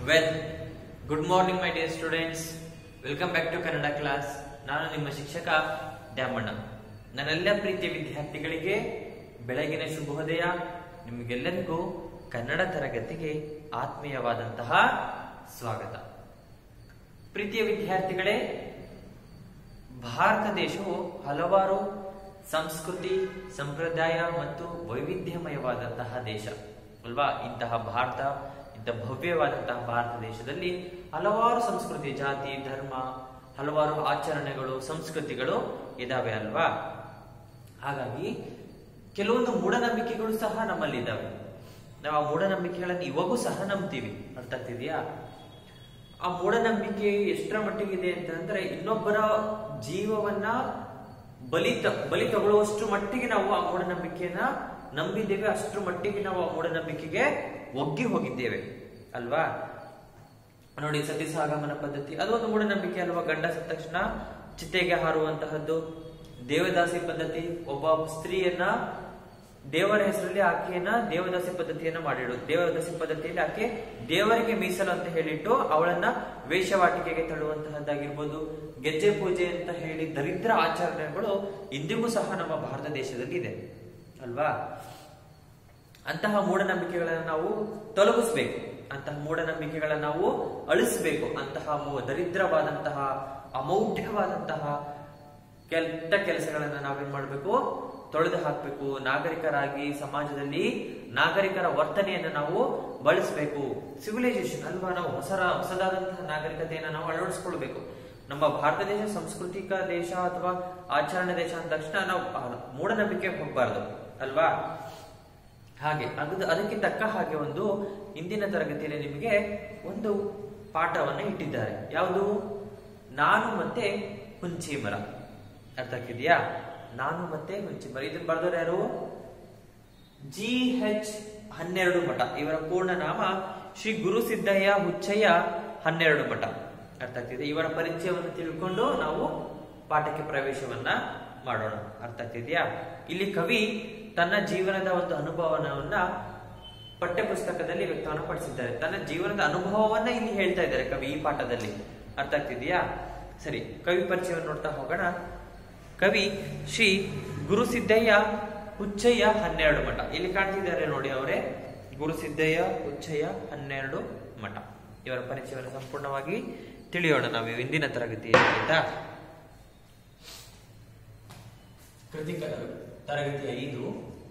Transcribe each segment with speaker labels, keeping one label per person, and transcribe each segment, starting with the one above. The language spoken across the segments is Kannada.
Speaker 1: well good morning my dear students welcome back to Kannada class ನಾನು ನಿಮ್ಮ ಶಿಕ್ಷಕ ದ್ಯಾಮಣ್ಣ ನನ್ನೆಲ್ಲ ಪ್ರೀತಿಯ ವಿದ್ಯಾರ್ಥಿಗಳಿಗೆ ಬೆಳಗಿನ ಶುಭೋದಯ ನಿಮಗೆಲ್ಲರಿಗೂ ಕನ್ನಡ ತರಗತಿಗೆ ಆತ್ಮೀಯವಾದಂತಹ ಸ್ವಾಗತ ಪ್ರೀತಿಯ ವಿದ್ಯಾರ್ಥಿಗಳೇ ಭಾರತ ದೇಶವು ಹಲವಾರು ಸಂಸ್ಕೃತಿ ಸಂಪ್ರದಾಯ ಮತ್ತು ವೈವಿಧ್ಯಮಯವಾದಂತಹ ದೇಶ ಅಲ್ವಾ ಇಂತಹ ಭಾರತ ಇಂಥ ಭವ್ಯವಾದಂತಹ ಭಾರತ ದೇಶದಲ್ಲಿ ಹಲವಾರು ಸಂಸ್ಕೃತಿ ಜಾತಿ ಧರ್ಮ ಹಲವಾರು ಆಚರಣೆಗಳು ಸಂಸ್ಕೃತಿಗಳು ಇದಾವೆ ಅಲ್ವಾ ಹಾಗಾಗಿ ಕೆಲವೊಂದು ಮೂಢನಂಬಿಕೆಗಳು ಸಹ ನಮ್ಮಲ್ಲಿ ಇದಾವೆ ನಾವು ಆ ಮೂಢನಂಬಿಕೆಗಳನ್ನು ಇವಾಗೂ ಸಹ ನಂಬ್ತೀವಿ ಅರ್ಥ ಆಗ್ತಿದ್ಯಾ ಆ ಮೂಢನಂಬಿಕೆ ಎಷ್ಟರ ಮಟ್ಟಿಗಿದೆ ಅಂತಂದ್ರೆ ಇನ್ನೊಬ್ಬರ ಜೀವವನ್ನ ಬಲಿ ತ- ಬಲಿ ತಗೊಳ್ಳುವಷ್ಟು ಮಟ್ಟಿಗೆ ನಾವು ಆ ಮೂಢನಂಬಿಕೆಯನ್ನ ನಂಬಿದ್ದೇವೆ ಅಷ್ಟರ ಮಟ್ಟಿಗೆ ನಾವು ಆ ಮೂಢನಂಬಿಕೆಗೆ ಒಗ್ಗಿ ಹೋಗಿದ್ದೇವೆ ಅಲ್ವಾ ನೋಡಿ ಸತಿಸಾಗಮನ ಪದ್ಧತಿ ಅದು ಒಂದು ಮೂಢನಂಬಿಕೆ ಅಲ್ವಾ ಗಂಡ ಸತ್ತ ತಕ್ಷಣ ಚಿತೆಗೆ ಹಾರುವಂತಹದ್ದು ದೇವದಾಸಿ ಪದ್ಧತಿ ಒಬ್ಬ ಸ್ತ್ರೀಯನ್ನ ದೇವರ ಹೆಸರಲ್ಲಿ ಆಕೆಯನ್ನ ದೇವದಾಸಿ ಪದ್ಧತಿಯನ್ನ ಮಾಡಿಡು ದೇವದಾಸಿ ಪದ್ಧತಿಯಲ್ಲಿ ಆಕೆ ದೇವರಿಗೆ ಮೀಸಲು ಅಂತ ಹೇಳಿಟ್ಟು ಅವಳನ್ನ ವೇಷವಾಟಿಕೆಗೆ ತಳ್ಳುವಂತಹದ್ದಾಗಿರ್ಬೋದು ಗೆಜ್ಜೆ ಪೂಜೆ ಅಂತ ಹೇಳಿ ದರಿದ್ರ ಆಚರಣೆಗಳು ಇಂದಿಗೂ ಸಹ ನಮ್ಮ ಭಾರತ ದೇಶದಲ್ಲಿ ಇದೆ ಅಲ್ವಾ ಅಂತಹ ಮೂಢನಂಬಿಕೆಗಳನ್ನ ನಾವು ತೊಲಗಿಸ್ಬೇಕು ಅಂತಹ ಮೂಢನಂಬಿಕೆಗಳನ್ನ ನಾವು ಅಳಿಸಬೇಕು ಅಂತಹ ಮು- ದರಿದ್ರವಾದಂತಹ ಅಮೌಢ್ಯವಾದಂತಹ ಕೆಟ್ಟ ಕೆಲಸಗಳನ್ನ ನಾವೇನ್ ಮಾಡ್ಬೇಕು ತೊಳೆದು ಹಾಕ್ಬೇಕು ನಾಗರಿಕರಾಗಿ ಸಮಾಜದಲ್ಲಿ ನಾಗರಿಕರ ವರ್ತನೆಯನ್ನ ನಾವು ಬಳಸಬೇಕು ಸಿವಿಲೈಸೇಷನ್ ಅಲ್ವಾ ನಾವು ಹೊಸ ಹೊಸದಾದಂತಹ ನಾಗರಿಕತೆಯನ್ನ ನಾವು ಅಳವಡಿಸ್ಕೊಳ್ಬೇಕು ನಮ್ಮ ಭಾರತ ದೇಶ ಸಾಂಸ್ಕೃತಿಕ ದೇಶ ಅಥವಾ ಆಚರಣೆ ದೇಶ ಅಂದ ತಕ್ಷಣ ನಾವು ಆ ಮೂಢನಂಬಿಕೆ ಹೋಗ್ಬಾರ್ದು ಅಲ್ವಾ ಹಾಗೆ ಅದು ಅದಕ್ಕೆ ತಕ್ಕ ಹಾಗೆ ಒಂದು ಇಂದಿನ ತರಗತಿಯಲ್ಲಿ ನಿಮಗೆ ಒಂದು ಪಾಠವನ್ನ ಇಟ್ಟಿದ್ದಾರೆ ಯಾವುದು ನಾನು ಮತ್ತೆ ಹುಂಚಿ ಮರ ಅರ್ಥ ಆಗ್ತಿದ್ಯಾ ನಾನು ಮತ್ತೆ ಹುಂಚಿ ಮರ ಇದನ್ನ ಬರೆದವ್ರು ಯಾರು ಜಿ ಎಚ್ ಹನ್ನೆರಡು ಮಠ ಇವರ ಪೂರ್ಣ ನಾಮ ಶ್ರೀ ಗುರು ಸಿದ್ದಯ್ಯ ಹುಚ್ಚಯ್ಯ ಹನ್ನೆರಡು ಮಠ ಅರ್ಥ ಆಗ್ತಿದೆ ಇವರ ಪರಿಚಯವನ್ನು ತಿಳ್ಕೊಂಡು ನಾವು ಪಾಠಕ್ಕೆ ಪ್ರವೇಶವನ್ನ ಮಾಡೋಣ ಅರ್ಥ ಆಗ್ತಿದ್ಯಾ ಇಲ್ಲಿ ಕವಿ ತನ್ನ ಜೀವನದ ಒಂದು ಅನುಭವವನ್ನ ಪಠ್ಯ ಪುಸ್ತಕದಲ್ಲಿ ವ್ಯಕ್ತವನ್ನ ಪಡಿಸಿದ್ದಾರೆ ತನ್ನ ಜೀವನದ ಅನುಭವವನ್ನ ಇಲ್ಲಿ ಹೇಳ್ತಾ ಇದ್ದಾರೆ ಕವಿ ಈ ಪಾಠದಲ್ಲಿ ಅರ್ಥ ಆಗ್ತಿದ್ಯಾ ಸರಿ ಕವಿ ಪರಿಚಯವನ್ನು ನೋಡ್ತಾ ಹೋಗೋಣ ಕವಿ ಶ್ರೀ ಗುರುಸಿದ್ದಯ್ಯ ಹುಚ್ಚಯ್ಯ ಹನ್ನೆರಡು ಮಠ ಇಲ್ಲಿ ಕಾಣ್ತಿದ್ದಾರೆ ನೋಡಿ ಅವರೇ ಗುರುಸಿದ್ದಯ್ಯ ಹುಚ್ಚಯ್ಯ ಹನ್ನೆರಡು ಮಠ ಇವರ ಪರಿಚಯವನ್ನು ಸಂಪೂರ್ಣವಾಗಿ ತಿಳಿಯೋಣ ನಾವು ಇಂದಿನ ತರಗತಿಯಲ್ಲಿ ಆಯ್ತಾ ಕೃತಿ ತರಗತಿ ಐದು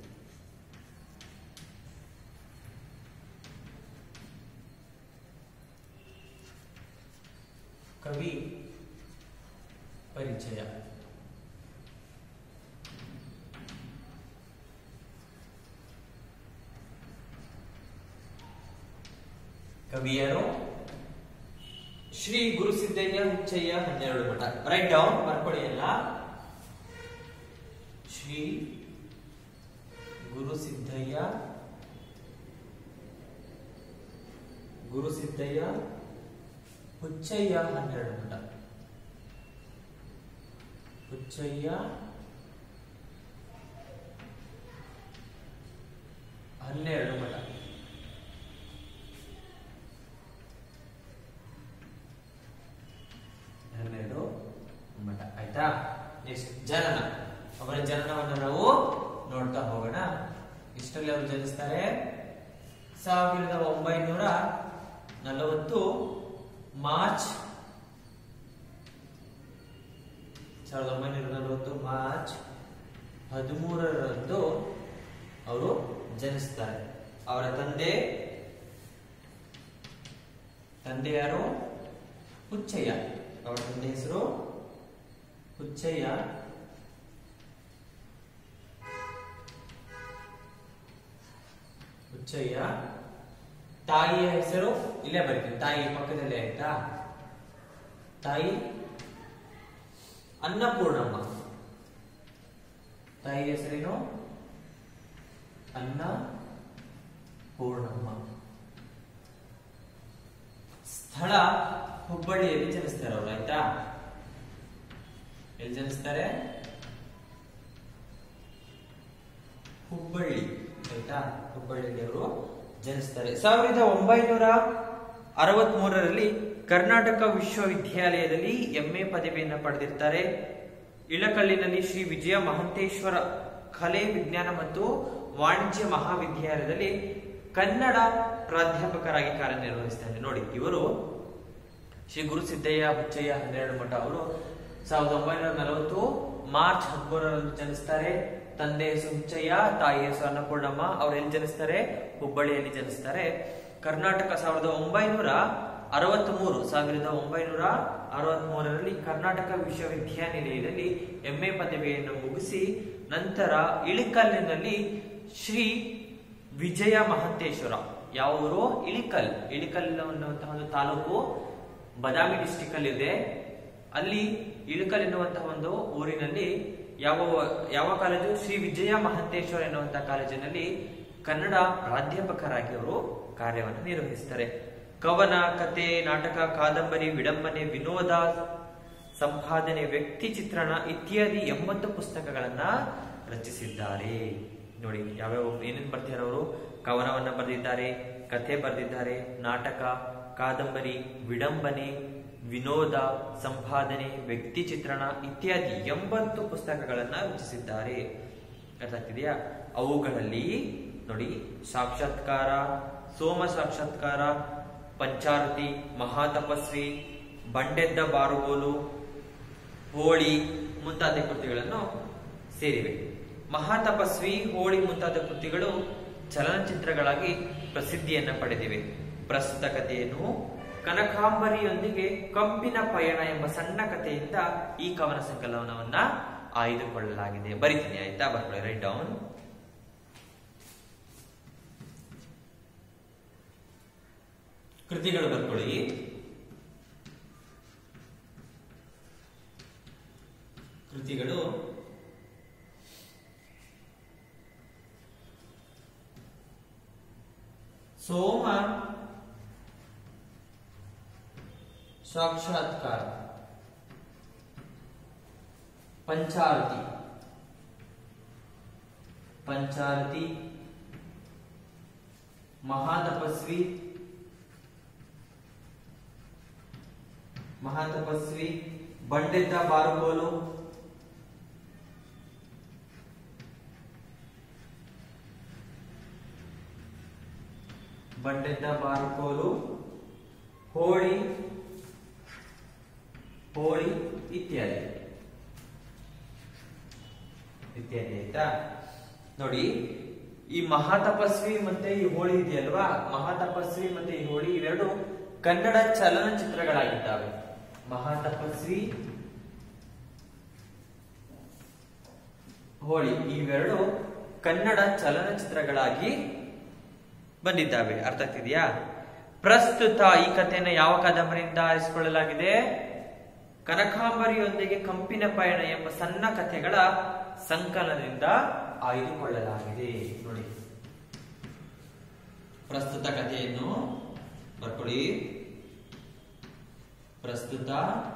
Speaker 1: ಕವಿ ಪರಿಚಯ ಕವಿಯರು ಶ್ರೀ ಗುರುಸಿದ್ದಯ್ಯ ಹುಚ್ಚಯ್ಯ ಹನ್ನೆರಡು ಮಠ ರೈಟ್ ಡೌನ್ ಬರ್ಕೊಳ್ಳಿ ಎಲ್ಲ ಶ್ರೀ ಗುರುಸಿದ್ದಯ್ಯ ಗುರುಸಿದ್ದಯ್ಯ ಹುಚ್ಚಯ್ಯ ಹನ್ನೆರಡು ಮಠ ಹುಚ್ಚಯ್ಯ ಹನ್ನೆರಡು ಮಠ ಹನ್ನೆರಡು ಮಠ ಆಯ್ತಾ ನೆಕ್ಸ್ಟ್ ಜನನ ಅವರ ಜನನವನ್ನು ನಾವು ನೋಡ್ತಾ ಹೋಗೋಣ ಇಷ್ಟರಲ್ಲಿ ಅವರು ಜನಿಸ್ತಾರೆ ಸಾವಿರದ ಒಂಬೈನೂರ ನಲವತ್ತು ಮಾರ್ಚ್ ಸಾವಿರದ ಒಂಬೈನೂರ ನಲವತ್ತು ಮಾರ್ಚ್ ಹದಿಮೂರರಂದು ಅವರು ಜನಿಸ್ತಾರೆ ಅವರ ತಂದೆ ತಂದೆ ಯಾರು ಹುಚ್ಚಯ್ಯ ಅವರ ತಂದೆ ಹೆಸರು ಹುಚ್ಚಯ್ಯ ಹುಚ್ಚಯ್ಯ ತಾಯಿಯ ಹೆಸರು ಇಲ್ಲೇ ಬರ್ತೀನಿ ತಾಯಿ ಪಕ್ಕದಲ್ಲೇ ಆಯ್ತಾ ತಾಯಿ ಅನ್ನಪೂರ್ಣಮ್ಮ ತಾಯಿ ಹೆಸರೇನು ಅನ್ನ ಪೂರ್ಣಮ್ಮ ಸ್ಥಳ ಹುಬ್ಬಳ್ಳಿಯಲ್ಲಿ ಜನಿಸ್ತಾರೆ ಅವರು ಆಯ್ತಾ ಎಲ್ಲಿ ಜನಿಸ್ತಾರೆ ಹುಬ್ಬಳ್ಳಿ ಆಯ್ತಾ ಹುಬ್ಬಳ್ಳಿಯಲ್ಲಿ ಅವರು ಜನಿಸ್ತಾರೆ ಸಾವಿರದ ಒಂಬೈನೂರ ಅರವತ್ ಮೂರರಲ್ಲಿ ಕರ್ನಾಟಕ ವಿಶ್ವವಿದ್ಯಾಲಯದಲ್ಲಿ ಎಂಎ ಪದವಿಯನ್ನು ಪಡೆದಿರ್ತಾರೆ ಇಳಕಲ್ಲಿನಲ್ಲಿ ಶ್ರೀ ವಿಜಯ ಮಹಂತೇಶ್ವರ ಕಲೆ ವಿಜ್ಞಾನ ಮತ್ತು ವಾಣಿಜ್ಯ ಮಹಾವಿದ್ಯಾಲಯದಲ್ಲಿ ಕನ್ನಡ ಪ್ರಾಧ್ಯಾಪಕರಾಗಿ ಕಾರ್ಯನಿರ್ವಹಿಸ್ತಾರೆ ನೋಡಿ ಇವರು ಶ್ರೀ ಗುರುಸಿದ್ದಯ್ಯ ಹುಚ್ಚಯ್ಯ ಹನ್ನೆರಡು ಮಠ ಅವರು ಸಾವಿರದ ಒಂಬೈನೂರ ನಲವತ್ತು ಮಾರ್ಚ್ ಹದಿಮೂರರಂದು ಜನಿಸ್ತಾರೆ ತಂದೆ ಹೆಸರು ಹುಚ್ಚಯ್ಯ ತಾಯಿ ಹೆಸರು ಅನ್ನಪೂರ್ಣಮ್ಮ ಅವ್ರು ಎಲ್ಲಿ ಜನಿಸ್ತಾರೆ ಹುಬ್ಬಳ್ಳಿಯಲ್ಲಿ ಜನಿಸ್ತಾರೆ ಕರ್ನಾಟಕ ಸಾವಿರದ ಒಂಬೈನೂರ ಅರವತ್ತ್ ಮೂರು ಸಾವಿರದ ಒಂಬೈನೂರ ಅರವತ್ತ್ ಮೂರರಲ್ಲಿ ಕರ್ನಾಟಕ ವಿಶ್ವವಿದ್ಯಾನಿಲಯದಲ್ಲಿ ಎಂಎ ಪದವಿಯನ್ನು ಮುಗಿಸಿ ನಂತರ ಇಳಿಕಲ್ಲಿನಲ್ಲಿ ಶ್ರೀ ವಿಜಯ ಮಹಂತೇಶ್ವರ ಯಾವ ಊರು ಇಳಿಕಲ್ ಇಳಿಕಲ್ ಅನ್ನುವಂತಹ ಒಂದು ತಾಲೂಕು ಬದಾಮಿ ಡಿಸ್ಟಿಕ್ ಅಲ್ಲಿ ಇದೆ ಅಲ್ಲಿ ಇಳಕಲ್ ಎನ್ನುವಂತಹ ಒಂದು ಊರಿನಲ್ಲಿ ಯಾವ ಯಾವ ಕಾಲೇಜು ಶ್ರೀ ವಿಜಯ ಮಹಂತೇಶ್ವರ ಎನ್ನುವಂತಹ ಕಾಲೇಜಿನಲ್ಲಿ ಕನ್ನಡ ಪ್ರಾಧ್ಯಾಪಕರಾಗಿ ಅವರು ಕಾರ್ಯವನ್ನು ನಿರ್ವಹಿಸ್ತಾರೆ ಕವನ ಕತೆ ನಾಟಕ ಕಾದಂಬರಿ ವಿಡಂಬನೆ ವಿನೋದ ಸಂಪಾದನೆ ವ್ಯಕ್ತಿ ಚಿತ್ರಣ ಇತ್ಯಾದಿ ಎಂಬತ್ತು ಪುಸ್ತಕಗಳನ್ನ ರಚಿಸಿದ್ದಾರೆ ನೋಡಿ ಯಾವ್ಯಾವ ಏನೇನ್ ಬರ್ತಿದ್ದಾರೆ ಅವರು ಕವನವನ್ನ ಬರೆದಿದ್ದಾರೆ ಕಥೆ ಬರೆದಿದ್ದಾರೆ ನಾಟಕ ಕಾದಂಬರಿ ವಿಡಂಬನೆ ವಿನೋದ ಸಂಪಾದನೆ ವ್ಯಕ್ತಿ ಚಿತ್ರಣ ಇತ್ಯಾದಿ ಎಂಬತ್ತು ಪುಸ್ತಕಗಳನ್ನ ರಚಿಸಿದ್ದಾರೆ ಅರ್ಥ ಆಗ್ತಿದೆಯಾ ಅವುಗಳಲ್ಲಿ ನೋಡಿ ಸಾಕ್ಷಾತ್ಕಾರ ಸೋಮ ಸಾಕ್ಷಾತ್ಕಾರ ಪಂಚಾರತಿ ಮಹಾತಪಸ್ವಿ ಬಂಡೆದ್ದ ಬಾರುಗೋಲು ಹೋಳಿ ಮುಂತಾದ ಕೃತಿಗಳನ್ನು ಸೇರಿವೆ ಮಹಾತಪಸ್ವಿ ಹೋಳಿ ಮುಂತಾದ ಕೃತಿಗಳು ಚಲನಚಿತ್ರಗಳಾಗಿ ಪ್ರಸಿದ್ಧಿಯನ್ನ ಪಡೆದಿವೆ ಪ್ರಸ್ತುತ ಕಥೆಯನ್ನು ಕನಕಾಂಬರಿಯೊಂದಿಗೆ ಕಂಪಿನ ಪಯಣ ಎಂಬ ಸಣ್ಣ ಕಥೆಯಿಂದ ಈ ಕವನ ಸಂಕಲನವನ್ನ ಆಯ್ದುಕೊಳ್ಳಲಾಗಿದೆ ಬರಿತೀನಿ ಆಯ್ತಾ ಬರ್ಕೊಳ್ಳಿ ರೈಟ್ ಡೌನ್ ಕೃತಿಗಳು ಬರ್ಕೊಳ್ಳಿ ಕೃತಿಗಳು ಸೋಮ ಸಾಕ್ಷಾತ್ಕಾರ ಪಂಚಾರತಿ ಪಂಚಾರತಿ ಮಹಾತಪಸ್ವಿ ಮಹಾತಪಸ್ವಿ ಬಂಡೆದ್ದ ಬಾರುಗೋಲು ಬಂಡೆದ್ದ ಬಾರುಕೋಲು ಹೋಳಿ ಹೋಳಿ ಇತ್ಯಾದಿ ಇತ್ಯಾದಿ ಆಯ್ತಾ ನೋಡಿ ಈ ಮಹಾತಪಸ್ವಿ ಮತ್ತೆ ಈ ಹೋಳಿ ಇದೆಯಲ್ವಾ ಮಹಾತಪಸ್ವಿ ಮತ್ತೆ ಈ ಹೋಳಿ ಇವೆರಡು ಕನ್ನಡ ಚಲನಚಿತ್ರಗಳಾಗಿದ್ದಾವೆ ಮಹಾತಪಸ್ವಿ ಹೋಳಿ ಇವೆರಡು ಕನ್ನಡ ಚಲನಚಿತ್ರಗಳಾಗಿ ಬಂದಿದ್ದಾವೆ ಅರ್ಥ ಆಗ್ತಿದೆಯಾ ಪ್ರಸ್ತುತ ಈ ಕಥೆಯನ್ನು ಯಾವ ಕಾದಂಬರಿಯಿಂದ ಆರಿಸಿಕೊಳ್ಳಲಾಗಿದೆ ಕನಕಾಂಬರಿಯೊಂದಿಗೆ ಕಂಪಿನ ಪಯಣ ಎಂಬ ಸಣ್ಣ ಕಥೆಗಳ ಸಂಕಲನದಿಂದ ಆಯ್ದುಕೊಳ್ಳಲಾಗಿದೆ ನೋಡಿ ಪ್ರಸ್ತುತ ಕಥೆಯನ್ನು ಬರ್ಕೊಳ್ಳಿ ಪ್ರಸ್ತುತ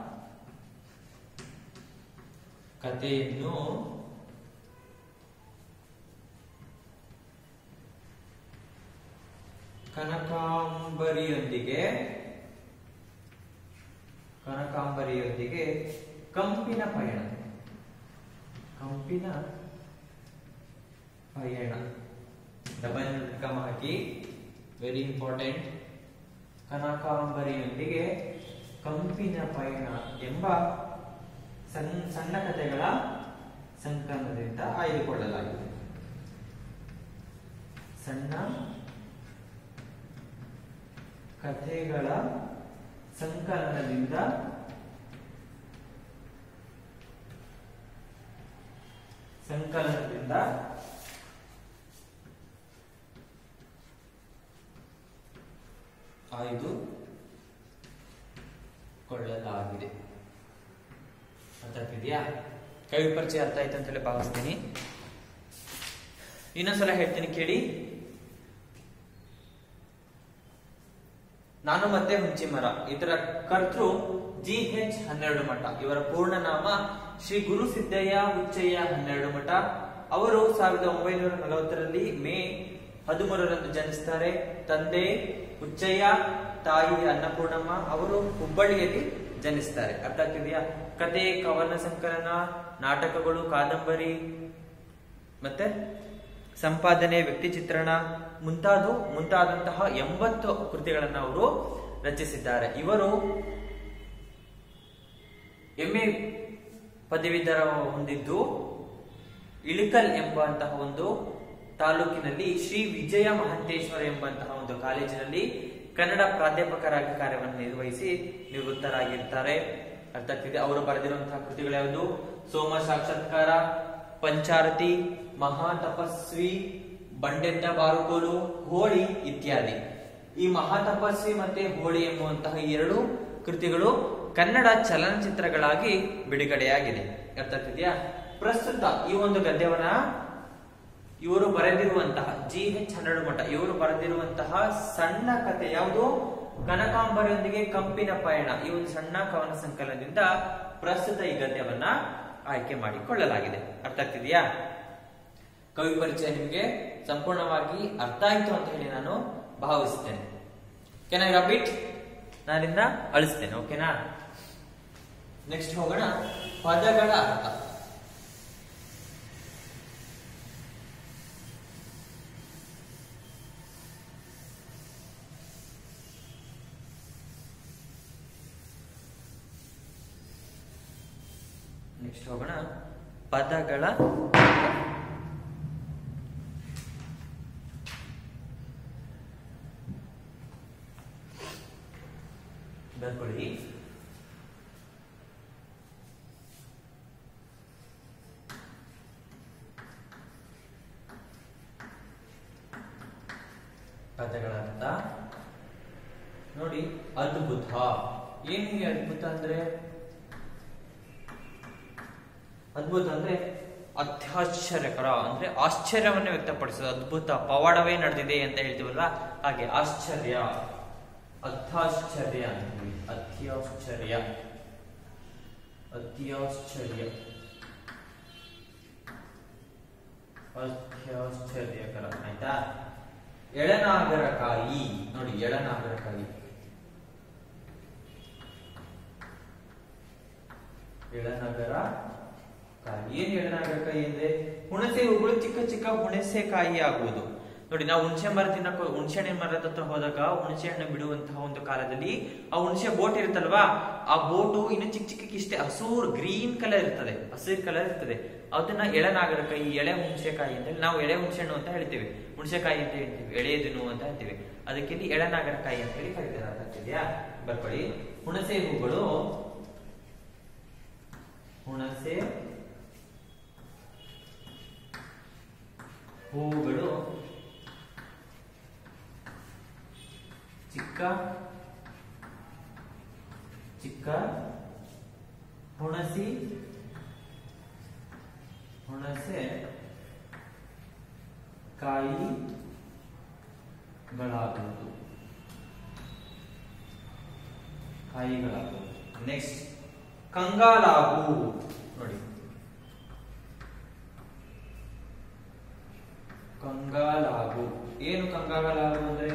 Speaker 1: ಕಥೆಯನ್ನು ಕನಕಾಂಬರಿಯೊಂದಿಗೆ ಕನಕಾಂಬರಿಯೊಂದಿಗೆ ಕಂಪಿನ ಪಯಣ ಕಂಪಿನ ಪಯಣ ಡಬಲ್ ಕಮ ಹಾಕಿ ವೆರಿ ಇಂಪಾರ್ಟೆಂಟ್ ಕನಕಾಂಬರಿಯೊಂದಿಗೆ ಕಂಪಿನ ಪಯಣ ಎಂಬ ಸಣ್ಣ ಸಣ್ಣ ಕಥೆಗಳ ಸಂಕಲನದಿಂದ ಆಯ್ದುಕೊಳ್ಳಲಾಗಿದೆ ಸಣ್ಣ ಕಥೆಗಳ ಸಂಕಲನದಿಂದ ಸಂಕಲನದಿಂದ ಆಯ್ದು ಕೊಳ್ಳಲಾಗಿದೆ ಅರ್ಥ ಆಗ್ತಿದ್ಯಾ ಕವಿ ಪರಿಚಯ ಅರ್ಥ ಆಯ್ತು ಅಂತೇಳಿ ಭಾವಿಸ್ತೀನಿ ಇನ್ನೊಂದ್ಸಲ ಹೇಳ್ತೀನಿ ಕೇಳಿ ನಾನು ಮತ್ತೆ ಹುಂಚಿಮರ ಇದರ ಕರ್ತೃ ಜಿ ಎಚ್ ಹನ್ನೆರಡು ಮಠ ಇವರ ಪೂರ್ಣ ನಾಮ ಶ್ರೀ ಗುರು ಸಿದ್ದಯ್ಯ ಹುಚ್ಚಯ್ಯ ಹನ್ನೆರಡು ಮಠ ಅವರು ಸಾವಿರದ ಒಂಬೈನೂರ ನಲವತ್ತರಲ್ಲಿ ಮೇ ಹದಿಮೂರರಂದು ಜನಿಸ್ತಾರೆ ತಂದೆ ಹುಚ್ಚಯ್ಯ ತಾಯಿ ಅನ್ನಪೂರ್ಣಮ್ಮ ಅವರು ಹುಬ್ಬಳ್ಳಿಯಲ್ಲಿ ಜನಿಸ್ತಾರೆ ಅರ್ಥ ಆಗ್ತಿದೆಯಾ ಕತೆ ಕವನ ಸಂಕಲನ ನಾಟಕಗಳು ಕಾದಂಬರಿ ಮತ್ತೆ ಸಂಪಾದನೆ ವ್ಯಕ್ತಿ ಚಿತ್ರಣ ಮುಂತಾದ ಮುಂತಾದಂತಹ ಎಂಬತ್ತು ಕೃತಿಗಳನ್ನ ಅವರು ರಚಿಸಿದ್ದಾರೆ ಇವರು ಎಂಎ ಪದವೀಧರ ಹೊಂದಿದ್ದು ಇಳಿಕಲ್ ಎಂಬಂತಹ ಒಂದು ತಾಲೂಕಿನಲ್ಲಿ ಶ್ರೀ ವಿಜಯ ಮಹಂತೇಶ್ವರ ಎಂಬಂತಹ ಒಂದು ಕಾಲೇಜಿನಲ್ಲಿ ಕನ್ನಡ ಪ್ರಾಧ್ಯಾಪಕರಾಗಿ ಕಾರ್ಯವನ್ನು ನಿರ್ವಹಿಸಿ ನಿವೃತ್ತರಾಗಿರ್ತಾರೆ ಅರ್ಥ ಆಗ್ತಿದೆ ಅವರು ಬರೆದಿರುವಂತಹ ಕೃತಿಗಳು ಯಾವುದು ಸೋಮ ಸಾಕ್ಷಾತ್ಕಾರ ಪಂಚಾರತಿ ಮಹಾ ತಪಸ್ವಿ ಬಂಡೆದ್ದ ಬಾರುಕೋಲು ಹೋಳಿ ಇತ್ಯಾದಿ ಈ ಮಹಾ ತಪಸ್ವಿ ಮತ್ತೆ ಹೋಳಿ ಎಂಬುವಂತಹ ಈ ಎರಡು ಕೃತಿಗಳು ಕನ್ನಡ ಚಲನಚಿತ್ರಗಳಾಗಿ ಬಿಡುಗಡೆಯಾಗಿದೆ ಅರ್ಥ ಆಗ್ತಿದೆಯಾ ಪ್ರಸ್ತುತ ಈ ಒಂದು ಗದ್ಯವನ್ನ ಇವರು ಬರೆದಿರುವಂತಹ ಜಿ ಎಚ್ ಹನ್ನೆರಡು ಮಠ ಇವರು ಬರೆದಿರುವಂತಹ ಸಣ್ಣ ಕಥೆ ಯಾವುದು ಕನಕಾಂಬರಿಯೊಂದಿಗೆ ಕಂಪಿನ ಪಯಣ ಈ ಒಂದು ಸಣ್ಣ ಕವನ ಸಂಕಲನದಿಂದ ಪ್ರಸ್ತುತ ಈ ಗದ್ಯವನ್ನ ಆಯ್ಕೆ ಮಾಡಿಕೊಳ್ಳಲಾಗಿದೆ ಅರ್ಥ ಆಗ್ತಿದೆಯಾ ಕವಿ ಪರಿಚಯ ನಿಮಗೆ ಸಂಪೂರ್ಣವಾಗಿ ಅರ್ಥ ಆಯ್ತು ಅಂತ ಹೇಳಿ ನಾನು ಭಾವಿಸ್ತೇನೆ ಕೆನ ರಬಿಟ್ ನಾನಿಂದ ಅಳಿಸ್ತೇನೆ ಓಕೆನಾ ನೆಕ್ಸ್ಟ್ ಹೋಗೋಣ ಪದಗಳ ಅರ್ಥ ನೆಕ್ಸ್ಟ್ ಹೋಗೋಣ ಪದಗಳ ಬರ್ಕೊಳ್ಳಿ ಪದಗಳ ಅರ್ಥ ನೋಡಿ ಅದ್ಭುತ ಏನಿಗೆ ಅದ್ಭುತ ಅಂದ್ರೆ ಅದ್ಭುತ ಅಂದ್ರೆ ಅತ್ಯಾಶ್ಚರ್ಯಕರ ಅಂದ್ರೆ ಆಶ್ಚರ್ಯವನ್ನು ವ್ಯಕ್ತಪಡಿಸೋದು ಅದ್ಭುತ ಪವಾಡವೇ ನಡೆದಿದೆ ಅಂತ ಹೇಳ್ತೀವಲ್ವಾ ಹಾಗೆ ಆಶ್ಚರ್ಯ ಅತ್ಯಾಶ್ಚರ್ಯ ಅಂತೀವಿ ಅತ್ಯಾಶ್ಚರ್ಯ ಅತ್ಯಾಶ್ಚರ್ಯ ಅತ್ಯಾಶ್ಚರ್ಯಕರ ಆಯ್ತಾ ಎಳನಾಗರಕಾಯಿ ನೋಡಿ ಎಳನಾಗರಕಾಯಿ ಎಳನಗರ ಕಾಯಿ ಏನ್ ಎಳನಾಗರಕಾಯಿ ಅಂದ್ರೆ ಹುಣಸೆ ಹೂಗಳು ಚಿಕ್ಕ ಚಿಕ್ಕ ಹುಣಸೆ ಕಾಯಿ ಆಗುವುದು ನೋಡಿ ನಾವು ಹುಣಸೆ ಮರ ತಿನ್ನಕ ಹುಣಸೆ ಹಣ್ಣಿನ ಮರದ ಹತ್ರ ಹೋದಾಗ ಹುಣಸೆ ಹಣ್ಣು ಬಿಡುವಂತಹ ಒಂದು ಕಾಲದಲ್ಲಿ ಆ ಹುಣಸೆ ಬೋಟ್ ಇರುತ್ತಲ್ವಾ ಆ ಬೋಟು ಇನ್ನು ಚಿಕ್ಕ ಚಿಕ್ಕ ಇಷ್ಟೇ ಹಸೂರ್ ಗ್ರೀನ್ ಕಲರ್ ಇರ್ತದೆ ಹಸಿರು ಕಲರ್ ಇರ್ತದೆ ಅದನ್ನ ಎಳೆನಾಗರಕಾಯಿ ಎಳೆ ಹುಣಸೆಕಾಯಿ ಅಂತ ಹೇಳಿ ನಾವು ಎಳೆ ಹುಣಸೆ ಹಣ್ಣು ಅಂತ ಹೇಳ್ತೀವಿ ಹುಣಸೆಕಾಯಿ ಅಂತ ಹೇಳ್ತೀವಿ ಎಳೆಯದನು ಅಂತ ಹೇಳ್ತೀವಿ ಅದಕ್ಕೆ ಇಲ್ಲಿ ಎಳೆನಾಗರಕಾಯಿ ಅಂತ ಹೇಳಿ ಕರೀತಾರೆ ಅರ್ಥ ಆಗ್ತಿದ್ಯಾ ಬರ್ಕೊಳ್ಳಿ ಹುಣಸೆ ಹೂಗಳು ಹುಣಸೆ ಹೂಗಳು ಚಿಕ್ಕ ಚಿಕ್ಕ ಹುಣಸಿ ಹುಣಸೆ ಕಾಯಿಗಳಾಗುವುದು ಕಾಯಿಗಳಾಗುವುದು ನೆಕ್ಸ್ಟ್ ಕಂಗಾಲಾಗು ನೋಡಿ ಕಂಗಾಲಾಗು ಏನು ಕಂಗಾಲಾಗು ಅಂದ್ರೆ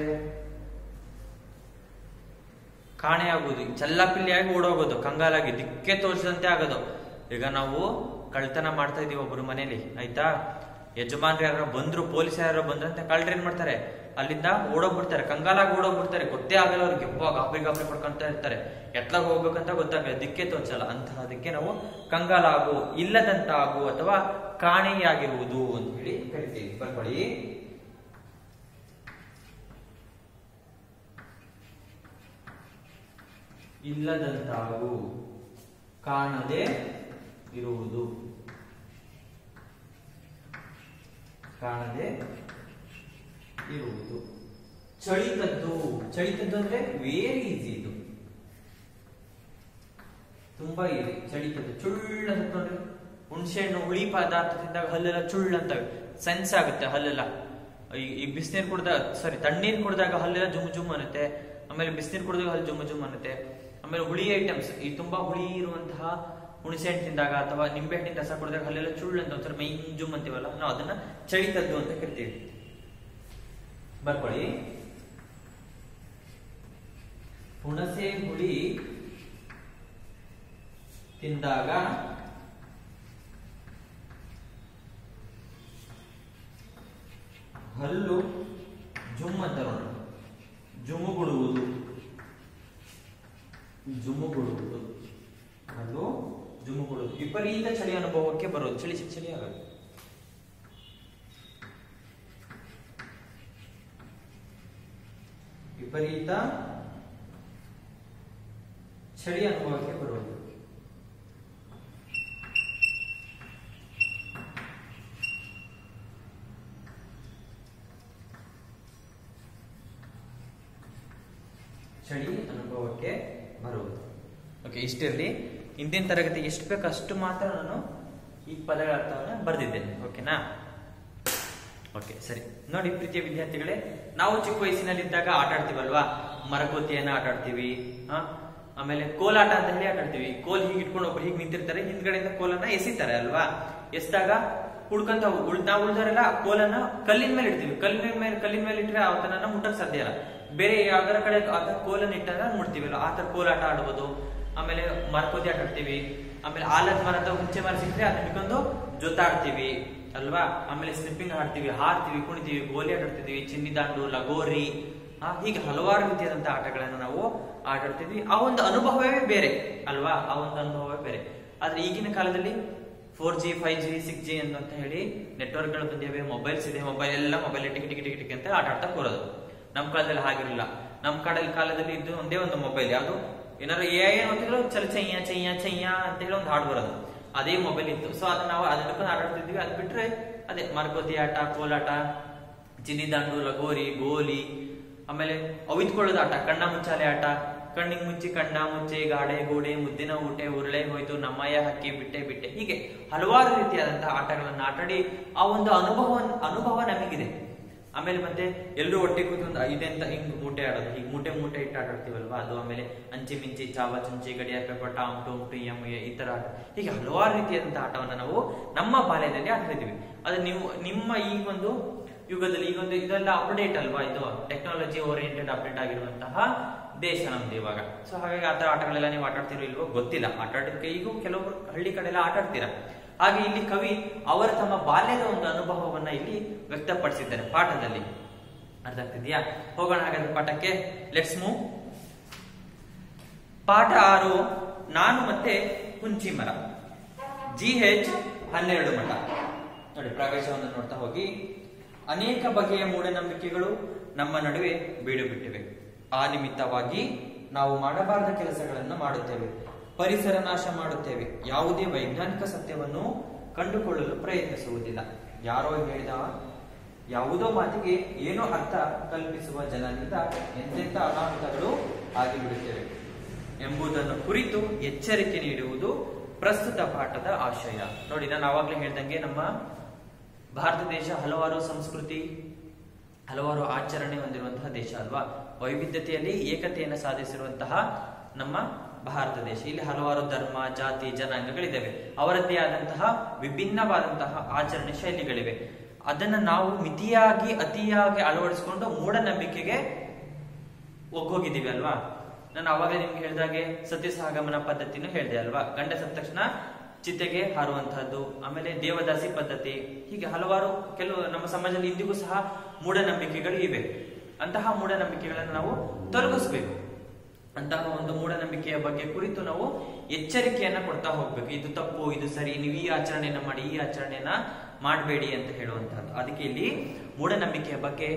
Speaker 1: ಕಾಣೆಯಾಗುವುದು ಚಲ್ಲಪಿಲ್ಲಿಯಾಗಿ ಓಡೋಗೋದು ಕಂಗಾಲಾಗಿ ದಿಕ್ಕೆ ತೋರಿಸಿದಂತೆ ಆಗೋದು ಈಗ ನಾವು ಕಳ್ತನ ಮಾಡ್ತಾ ಇದೀವಿ ಒಬ್ರು ಮನೇಲಿ ಆಯ್ತಾ ಯಜಮಾನ್ರು ಯಾರು ಬಂದ್ರು ಪೊಲೀಸ್ ಯಾರು ಬಂದ್ರಂತೆ ಕಳ್ರು ಏನ್ ಮಾಡ್ತಾರೆ ಅಲ್ಲಿಂದ ಓಡೋಗ್ಬಿಡ್ತಾರೆ ಕಂಗಾಲಾಗಿ ಓಡೋಗ್ಬಿಡ್ತಾರೆ ಗೊತ್ತೇ ಆಗಲ್ಲ ಅವ್ರಿಗೆ ಎಪ್ಪ ಗಾಬರಿ ಗಾಬರಿ ಪಡ್ಕೊಂತ ಇರ್ತಾರೆ ಎತ್ಲಾಗ ಹೋಗ್ಬೇಕಂತ ಗೊತ್ತಾಗಲ್ಲ ದಿಕ್ಕೆ ತೋಚಲ್ಲ ಅಂತಹ ಅದಕ್ಕೆ ನಾವು ಕಂಗಾಲಾಗು ಇಲ್ಲದಂತಾಗು ಅಥವಾ ಕಾಣೆಯಾಗಿರುವುದು ಅಂತ ಹೇಳಿ ಕರಿತೀವಿ ಬರ್ಕೊಳ್ಳಿ ಇಲ್ಲದಂತಾಗು ಕಾಣದೆ ಇರುವುದು ಕಾಣದೆ ಇರುವುದು ಚಳಿತದ್ದು ಚಳಿತದ್ದು ಅಂದ್ರೆ ವೇರಿ ಈಸಿ ಇದು ತುಂಬಾ ಈಸಿ ಚಳಿತದ್ದು ಚುಳ್ಳ ನೋಡ್ರಿ ಹುಣಸೆ ಹಣ್ಣು ಹುಳಿ ಪದಾರ್ಥ ತಿಂದಾಗ ಹಲ್ಲೆಲ್ಲ ಚುಳ್ಳ ಅಂತ ಸೆನ್ಸ್ ಆಗುತ್ತೆ ಹಲ್ಲೆಲ್ಲ ಈ- ಈ ಬಿಸಿನೀರು ಕುಡ್ದಾಗ ಸಾರಿ ತಣ್ಣೀರು ಕುಡಿದಾಗ ಹಲ್ಲೆಲ್ಲ ಜುಮ್ ಜುಮ್ ಅನ್ನುತ್ತೆ ಆಮೇಲೆ ಬಿಸಿನೀರು ಕುಡಿದಾಗ ಹಲ್ಲು ಜುಮ್ ಜುಮ್ ಅನ್ನುತ್ತೆ ಆಮೇಲೆ ಹುಳಿ ಐಟಮ್ಸ್ ಈ ತುಂಬಾ ಹುಳಿ ಇರುವಂತಹ ಹುಣಸೆ ಹಣ್ಣು ತಿಂದಾಗ ಅಥವಾ ನಿಂಬೆ ಹಣ್ಣಿನ ರಸ ಕುಡಿದಾಗ ಹಲ್ಲೆಲ್ಲ ಚುಳ್ಳು ಅಂತ ಒಂಥರ ಮೈ ಹಿಂಗ್ ಜುಮ್ ಅಂತೀವಲ್ಲ ನಾವು ಅದನ್ನ ಚಳಿತದ್ದು ಅಂತ ಕರಿತೀವಿ ಬರ್ಕೊಳ್ಳಿ ಹುಣಸೆ ಹುಳಿ ತಿಂದಾಗ ಹಲ್ಲು ಜುಮ್ ಅಂತ ನೋಡಿ ಜುಮುಗುಡುವುದು ಜುಮುಗುಡುವುದು ಹಲ್ಲು ಜುಮುಗುಡುವುದು ವಿಪರೀತ ಚಳಿ ಅನುಭವಕ್ಕೆ ಬರೋದು ಚಳಿ ಚಳಿ ಚಳಿ ಆಗೋದು ವಿಪರೀತ ಚಳಿ ಅನುಭವಕ್ಕೆ ಬರುವುದು ಚಳಿ ಅನುಭವಕ್ಕೆ ಬರುವುದು ಓಕೆ ಇಷ್ಟಿರಲಿ ಇಂದಿನ ತರಗತಿಗೆ ಎಷ್ಟು ಬೇಕು ಅಷ್ಟು ಮಾತ್ರ ನಾನು ಈ ಪದಗಳ ಅರ್ಥವನ್ನ ಬರೆದಿದ್ದೇನೆ ಓಕೆನಾ ಓಕೆ ಸರಿ ನೋಡಿ ಪ್ರೀತಿಯ ವಿದ್ಯಾರ್ಥಿಗಳೇ ನಾವು ಚಿಕ್ಕ ವಯಸ್ಸಿನಲ್ಲಿದ್ದಾಗ ಆಟ ಆಡ್ತೀವಲ್ವಾ ಮರಕೋತಿಯನ್ನ ಆಟ ಆಡ್ತೀವಿ ಆ, ಆಮೇಲೆ ಕೋಲಾಟ ಅಂತ ಹೇಳಿ ಆಟ ಆಡ್ತೀವಿ ಕೋಲ್ ಹೀಗೆ ಇಟ್ಕೊಂಡು ಒಬ್ರು ಹೀಗೆ ನಿಂತಿರ್ತಾರೆ ಹಿಂದ್ಗಡೆಯಿಂದ ಕೋಲನ್ನ ಎಸಿತಾರೆ ಅಲ್ವಾ ಎಸ್ದಾಗ ಹುಡ್ಕಂತ ಉಳ್ ನಾವು ಉಳ್ದಾರೆಲ್ಲ ಕೋಲನ್ನ ಕಲ್ಲಿನ ಮೇಲೆ ಇಡ್ತೀವಿ ಕಲ್ಲಿನ ಮೇಲೆ ಕಲ್ಲಿನ ಮೇಲೆ ಇಟ್ಟರೆ ಅವತನ ಮುಟ್ಟಕ್ ಸಾಧ್ಯ ಇಲ್ಲ ಬೇರೆ ಯಾವ್ದಾರ ಕಡೆ ಆತರ ಕೋಲನ್ನ ಇಟ್ಟಾಗ ಮುಡ್ತೀವಲ್ಲ ಆ ತರ ಕೋಲಾಟ ಆಡ್ಬೋದು ಆಮೇಲೆ ಮರಕೋತಿ ಆಟ ಆಡ್ತೀವಿ ಆಮೇಲೆ ಆಲದ ಮರ ಅಥವಾ ಹುಂಚೆ ಮರ ಸಿಕ್ಕರೆ ಅದನ್ನ ಹಿಡ್ಕೊಂಡು ಜೊತಾಡ್ತೀವಿ ಅಲ್ವಾ ಆಮೇಲೆ ಸ್ಲಿಪ್ಪಿಂಗ್ ಆಡ್ತೀವಿ ಹಾರ್ತೀವಿ ಕುಣಿತೀವಿ ಗೋಲಿ ಆಟ ಆಡ್ತಿದ್ವಿ ಚಿನ್ನಿ ದಾಂಡು ಲಗೋರಿ ಆ, ಹೀಗೆ ಹಲವಾರು ರೀತಿಯಾದಂತಹ ಆಟಗಳನ್ನು ನಾವು ಆಟ ಆಡ್ತಿದ್ವಿ ಆ ಒಂದು ಅನುಭವವೇ ಬೇರೆ ಅಲ್ವಾ ಆ ಒಂದು ಅನುಭವವೇ ಬೇರೆ ಆದ್ರೆ ಈಗಿನ ಕಾಲದಲ್ಲಿ four G five G six G ಅಂತ ಹೇಳಿ ನೆಟ್ವರ್ಕ್ ಗಳು ಬಂದಿವೆ ಮೊಬೈಲ್ಸ್ ಇದೆ ಮೊಬೈಲ್ ಎಲ್ಲ mobile tick tick tick tick ಅಂತ ಆಟ ಆಡ್ತಾ ಕೂರೋದು ನಮ್ಮ ಕಾಲದಲ್ಲಿ ಹಾಗಿರಲಿಲ್ಲ ನಮ್ಮ ಕಾಲದಲ್ಲಿ ಕಾಲದಲ್ಲಿ ಇದು ಒಂದೇ ಒಂದು ಮೊಬೈಲ್ ಯಾವುದು ಏನಾದ್ರು ಎ ಐ ನೋಡ್ತಿದ್ರು ಚಲ ಚಯ್ಯ ಚಯ್ಯ ಚಯ್ಯ ಅಂತ ಹೇಳಿ ಒಂದು ಹಾಡು ಬರೋದು ಅದೇ ಮೊಬೈಲ್ ಇತ್ತು ಸೊ ಅದನ್ನ ನಾವು ಅದನ್ನ ಹಿಡ್ಕೊಂಡು ಆಟ ಆಡ್ತಿದ್ವಿ ಅದ್ ಬಿಟ್ರೆ ಅದೇ ಮರಕೋತಿ ಆಟ ಕೋಲಾಟ ಚಿನ್ನಿ ದಾಂಡು ಲಗೋರಿ ಗೋಲಿ ಆಮೇಲೆ ಅವಿತ್ಕೊಳ್ಳೋದು ಆಟ ಕಣ್ಣ ಮುಚ್ಚಾಲೆ ಆಟ ಕಣ್ಣಿಗೆ ಮುಚ್ಚಿ ಕಣ್ಣ ಮುಚ್ಚೆ ಗಾಡೆ ಗೋಡೆ ಮುದ್ದಿನ ಊಟೆ ಉರುಳೆ ಹೋಯ್ತು ನಮ್ಮಯ್ಯ ಹಕ್ಕಿ ಬಿಟ್ಟೆ ಬಿಟ್ಟೆ ಹೀಗೆ ಹಲವಾರು ರೀತಿಯಾದಂತಹ ಆಟಗಳನ್ನ ಆಟಾಡಿ ಆ ಒಂದು ಅನುಭವ ಅನುಭವ ನಮಗಿದೆ ಆಮೇಲೆ ಮತ್ತೆ ಎಲ್ಲರೂ ಒಟ್ಟಿಗೆ ಕೂತ್ಕೊಂಡು ಇದೆ ಅಂತ ಹಿಂಗ್ ಮೂಟೆ ಆಡೋದು ಈಗ ಮೂಟೆ ಮೂಟೆ ಇಟ್ಟು ಆಟ ಆಡ್ತೀವಲ್ವಾ ಅದು ಆಮೇಲೆ ಅಂಚಿ ಮಿಂಚಿ ಚಾವ ಚುಂಚಿ ಗಡಿಯಾರ ಪೇಪರ್ ಟಾಮ್ ಟೂಮ್ ಟಿಯಮ್ ಈ ತರ ಆಟ ಹೀಗೆ ಹಲವಾರು ರೀತಿಯಾದಂತಹ ಆಟವನ್ನ ನಾವು ನಮ್ಮ ಬಾಲ್ಯದಲ್ಲಿ ಆಡ್ತಿದ್ವಿ ಅದು ನೀವು ನಿಮ್ಮ ಈ ಒಂದು ಯುಗದಲ್ಲಿ ಈಗ ಒಂದು ಇದೆಲ್ಲ ಅಪ್ಡೇಟ್ ಅಲ್ವಾ ಇದು ಟೆಕ್ನಾಲಜಿ ಓರಿಯೆಂಟೆಡ್ ಅಪ್ಡೇಟ್ ಆಗಿರುವಂತಹ ದೇಶ ನಮ್ದು ಇವಾಗ ಸೊ ಹಾಗಾಗಿ ಆತರ ಆಟಗಳೆಲ್ಲ ನೀವು ಆಟ ಆಡ್ತಿರೋ ಇಲ್ವೋ ಗೊತ್ತಿಲ್ಲ ಆಟ ಆಡೋದಕ್ಕೆ ಈಗೂ ಕೆಲವೊಬ್ರು ಹಳ್ಳಿ ಕಡೆ ಎಲ್ಲ ಆಟ ಆಡ್ತೀರಾ ಹಾಗೆ ಇಲ್ಲಿ ಕವಿ ಅವರ ತಮ್ಮ ಬಾಲ್ಯದ ಒಂದು ಅನುಭವವನ್ನ ಇಲ್ಲಿ ವ್ಯಕ್ತಪಡಿಸಿದ್ದಾರೆ ಪಾಠದಲ್ಲಿ ಅರ್ಥ ಆಗ್ತಿದ್ಯಾ ಹೋಗೋಣ ಹಾಗಾದ್ರೆ ಪಾಠಕ್ಕೆ ಲೆಟ್ಸ್ ಮೂವ್ ಪಾಠ ಆರು ನಾನು ಮತ್ತೆ ಹುಂಚಿ ಮರ ಜಿ ಎಚ್ ಹನ್ನೆರಡು ಮಠ ನೋಡಿ ಪ್ರವೇಶವನ್ನು ನೋಡ್ತಾ ಹೋಗಿ ಅನೇಕ ಬಗೆಯ ಮೂಢನಂಬಿಕೆಗಳು ನಮ್ಮ ನಡುವೆ ಬೀಡು ಬಿಟ್ಟಿವೆ ಆ ನಿಮಿತ್ತವಾಗಿ ನಾವು ಮಾಡಬಾರದ ಕೆಲಸಗಳನ್ನು ಮಾಡುತ್ತೇವೆ ಪರಿಸರ ನಾಶ ಮಾಡುತ್ತೇವೆ ಯಾವುದೇ ವೈಜ್ಞಾನಿಕ ಸತ್ಯವನ್ನು ಕಂಡುಕೊಳ್ಳಲು ಪ್ರಯತ್ನಿಸುವುದಿಲ್ಲ ಯಾರೋ ಹೇಳಿದ ಯಾವುದೋ ಮಾತಿಗೆ ಏನೋ ಅರ್ಥ ಕಲ್ಪಿಸುವ ಜನರಿಂದ ಎಂತೆಂಥ ಅನಾಹುತಗಳು ಆಗಿಬಿಡುತ್ತೇವೆ ಎಂಬುದನ್ನು ಕುರಿತು ಎಚ್ಚರಿಕೆ ನೀಡುವುದು ಪ್ರಸ್ತುತ ಪಾಠದ ಆಶಯ ನೋಡಿ ನಾನು ಆವಾಗಲೇ ಹೇಳ್ದಂಗೆ ನಮ್ಮ ಭಾರತ ದೇಶ ಹಲವಾರು ಸಂಸ್ಕೃತಿ ಹಲವಾರು ಆಚರಣೆ ಹೊಂದಿರುವಂತಹ ದೇಶ ಅಲ್ವಾ ವೈವಿಧ್ಯತೆಯಲ್ಲಿ ಏಕತೆಯನ್ನು ಸಾಧಿಸಿರುವಂತಹ ನಮ್ಮ ಭಾರತ ದೇಶ ಇಲ್ಲಿ ಹಲವಾರು ಧರ್ಮ ಜಾತಿ ಜನಾಂಗಗಳಿದ್ದಾವೆ ಅವರದ್ದೇ ಆದಂತಹ ವಿಭಿನ್ನವಾದಂತಹ ಆಚರಣೆ ಶೈಲಿಗಳಿವೆ ಅದನ್ನ ನಾವು ಮಿತಿಯಾಗಿ ಅತಿಯಾಗಿ ಅಳವಡಿಸಿಕೊಂಡು ಮೂಢನಂಬಿಕೆಗೆ ಒಗ್ಗೋಗಿದ್ದೀವಿ ಅಲ್ವಾ ನಾನು ಅವಾಗಲೇ ನಿಮ್ಗೆ ಹೇಳಿದಾಗೆ ಸತ್ಯ ಸಹಗಮನ ಪದ್ಧತಿನೂ ಹೇಳಿದೆ ಅಲ್ವಾ ಗಂಡ ಸತ್ತ ತಕ್ಷಣ ಚಿತೆಗೆ ಹಾರುವಂತಹದ್ದು ಆಮೇಲೆ ದೇವದಾಸಿ ಪದ್ಧತಿ ಹೀಗೆ ಹಲವಾರು ಕೆಲವು ನಮ್ಮ ಸಮಾಜದಲ್ಲಿ ಇಂದಿಗೂ ಸಹ ಮೂಢನಂಬಿಕೆಗಳು ಇವೆ ಅಂತಹ ಮೂಢನಂಬಿಕೆಗಳನ್ನು ನಾವು ತೊಲಗಿಸ್ಬೇಕು ಅಂತಹ ಒಂದು ಮೂಢನಂಬಿಕೆಯ ಬಗ್ಗೆ ಕುರಿತು ನಾವು ಎಚ್ಚರಿಕೆಯನ್ನ ಕೊಡ್ತಾ ಹೋಗ್ಬೇಕು ಇದು ತಪ್ಪು ಇದು ಸರಿ ನೀವು ಈ ಆಚರಣೆಯನ್ನ ಮಾಡಿ ಈ ಆಚರಣೆಯನ್ನ ಮಾಡಬೇಡಿ ಅಂತ ಹೇಳುವಂತಹದ್ದು ಅದಕ್ಕೆ ಇಲ್ಲಿ ಮೂಢನಂಬಿಕೆಯ ಬಗ್ಗೆ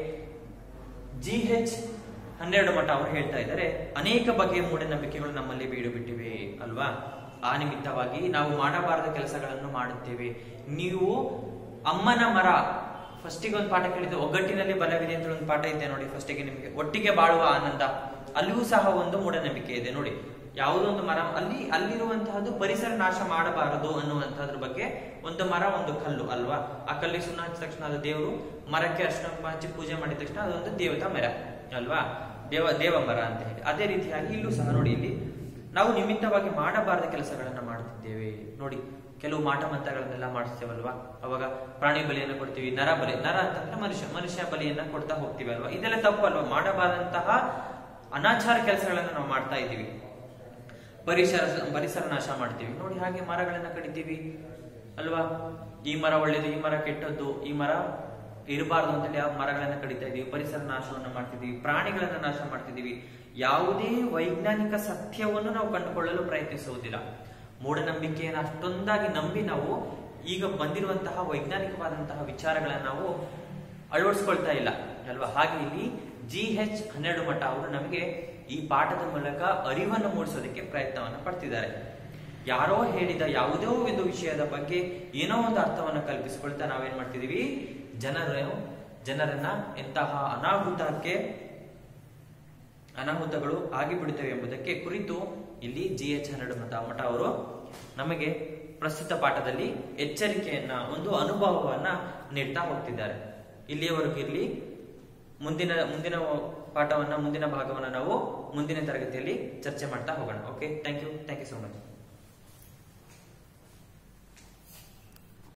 Speaker 1: ಜಿ ಎಚ್ ಹನ್ನೆರಡು ಮಠ ಅವರು ಹೇಳ್ತಾ ಇದ್ದಾರೆ ಅನೇಕ ಬಗೆಯ ಮೂಢನಂಬಿಕೆಗಳು ನಮ್ಮಲ್ಲಿ ಬೀಡು ಬಿಟ್ಟಿವೆ ಅಲ್ವಾ ಆ ನಿಮಿತ್ತವಾಗಿ ನಾವು ಮಾಡಬಾರದ ಕೆಲಸಗಳನ್ನು ಮಾಡುತ್ತೇವೆ ನೀವು ಅಮ್ಮನ ಮರ ಫಸ್ಟಿಗೆ ಒಂದು ಪಾಠ ಕೇಳಿದ್ದು ಒಗ್ಗಟ್ಟಿನಲ್ಲಿ ಬಲವಿದೆ ಅಂತ ಒಂದು ಪಾಠ ಇದೆ ನೋಡಿ ಫಸ್ಟಿಗೆ ನಿಮಗೆ ಒಟ್ಟಿಗೆ ಬಾಳುವ ಆನಂದ ಅಲ್ಲಿಯೂ ಸಹ ಒಂದು ಮೂಢನಂಬಿಕೆ ಇದೆ ನೋಡಿ ಯಾವುದೊಂದು ಮರ ಅಲ್ಲಿ ಅಲ್ಲಿರುವಂತಹದ್ದು ಪರಿಸರ ನಾಶ ಮಾಡಬಾರದು ಅನ್ನುವಂತಹದ್ರ ಬಗ್ಗೆ ಒಂದು ಮರ ಒಂದು ಕಲ್ಲು ಅಲ್ವಾ ಆ ಕಲ್ಲಿಗೆ ಸುಣ್ಣ ಹಚ್ಚಿದ ತಕ್ಷಣ ಅದು ದೇವರು ಮರಕ್ಕೆ ಅರ್ಶನ ಹಚ್ಚಿ ಪೂಜೆ ಮಾಡಿದ ತಕ್ಷಣ ಅದೊಂದು ದೇವತಾ ಮರ ಅಲ್ವಾ ದೇವ ದೇವ ಮರ ಅಂತ ಹೇಳಿ ಅದೇ ರೀತಿಯಾಗಿ ಇಲ್ಲೂ ಸಹ ನೋಡಿ ಇಲ್ಲಿ ನಾವು ನಿಮಿತ್ತವಾಗಿ ಮಾಡಬಾರದ ಕೆಲಸಗಳನ್ನ ಮಾಡುತ್ತಿದ್ದೇವೆ ನೋಡಿ ಕೆಲವು ಮಾಟ ಮಂತ್ರಗಳನ್ನೆಲ್ಲ ಮಾಡಿಸ್ತೇವಲ್ವಾ ಅವಾಗ ಪ್ರಾಣಿ ಬಲಿಯನ್ನ ಕೊಡ್ತೀವಿ ನರ ಬಲಿ ನರ ಅಂತಂದ್ರೆ ಮನುಷ್ಯ ಮನುಷ್ಯ ಬಲಿಯನ್ನ ಕೊಡ್ತಾ ಹೋಗ್ತೀವಿ ಅಲ್ವಾ ಇದೆಲ್ಲ ತಪ್ಪಲ್ವಾ ಮಾಡಬಾರದಂತಹ ಅನಾಚಾರ ಕೆಲಸಗಳನ್ನ ನಾವು ಮಾಡ್ತಾ ಇದ್ದೀವಿ ಪರಿಸರ ಪರಿಸರ ನಾಶ ಮಾಡ್ತೀವಿ ನೋಡಿ ಹಾಗೆ ಮರಗಳನ್ನ ಕಡಿತೀವಿ ಅಲ್ವಾ ಈ ಮರ ಒಳ್ಳೇದು ಈ ಮರ ಕೆಟ್ಟದ್ದು ಈ ಮರ ಇರಬಾರ್ದು ಅಂತೇಳಿ ಆ ಮರಗಳನ್ನ ಕಡಿತಾ ಇದೀವಿ ಪರಿಸರ ನಾಶವನ್ನ ಮಾಡ್ತಿದೀವಿ ಪ್ರಾಣಿಗಳನ್ನ ನಾಶ ಮಾಡ್ತಿದೀವಿ ಯಾವುದೇ ವೈಜ್ಞಾನಿಕ ಸತ್ಯವನ್ನು ನಾವು ಕಂಡುಕೊಳ್ಳಲು ಪ್ರಯತ್ನಿಸುವುದಿಲ್ಲ ಮೂಢನಂಬಿಕೆಯನ್ನು ಅಷ್ಟೊಂದಾಗಿ ನಂಬಿ ನಾವು ಈಗ ಬಂದಿರುವಂತಹ ವೈಜ್ಞಾನಿಕವಾದಂತಹ ವಿಚಾರಗಳನ್ನ ನಾವು ಅಳವಡಿಸ್ಕೊಳ್ತಾ ಇಲ್ಲ ಅಲ್ವಾ ಹಾಗೆ ಇಲ್ಲಿ ಜಿ ಎಚ್ ಹನ್ನೆರಡು ಮಠ ಅವರು ನಮಗೆ ಈ ಪಾಠದ ಮೂಲಕ ಅರಿವನ್ನು ಮೂಡಿಸೋದಕ್ಕೆ ಪ್ರಯತ್ನವನ್ನ ಪಡ್ತಿದ್ದಾರೆ ಯಾರೋ ಹೇಳಿದ ಯಾವುದೋ ಒಂದು ವಿಷಯದ ಬಗ್ಗೆ ಏನೋ ಒಂದು ಅರ್ಥವನ್ನ ಕಲ್ಪಿಸಿಕೊಳ್ತಾ ನಾವೇನ್ ಮಾಡ್ತಿದೀವಿ ಜನರು ಜನರನ್ನ ಎಂತಹ ಅನಾಹುತಕ್ಕೆ ಅನಾಹುತಗಳು ಆಗಿಬಿಡುತ್ತವೆ ಎಂಬುದಕ್ಕೆ ಕುರಿತು ಇಲ್ಲಿ ಜಿ ಎಚ್ ಹನ್ನೆರಡು ಮಠ ಮಠ ಅವರು ನಮಗೆ ಪ್ರಸ್ತುತ ಪಾಠದಲ್ಲಿ ಎಚ್ಚರಿಕೆಯನ್ನ ಒಂದು ಅನುಭವವನ್ನ ನೀಡ್ತಾ ಹೋಗ್ತಿದ್ದಾರೆ ಇಲ್ಲಿಯವರೆಗೂ ಇರ್ಲಿ ಮುಂದಿನ ಮುಂದಿನ ಪಾಠವನ್ನ ಮುಂದಿನ ಭಾಗವನ್ನ ನಾವು ಮುಂದಿನ ತರಗತಿಯಲ್ಲಿ ಚರ್ಚೆ ಮಾಡ್ತಾ ಹೋಗೋಣ okay thank you thank you so much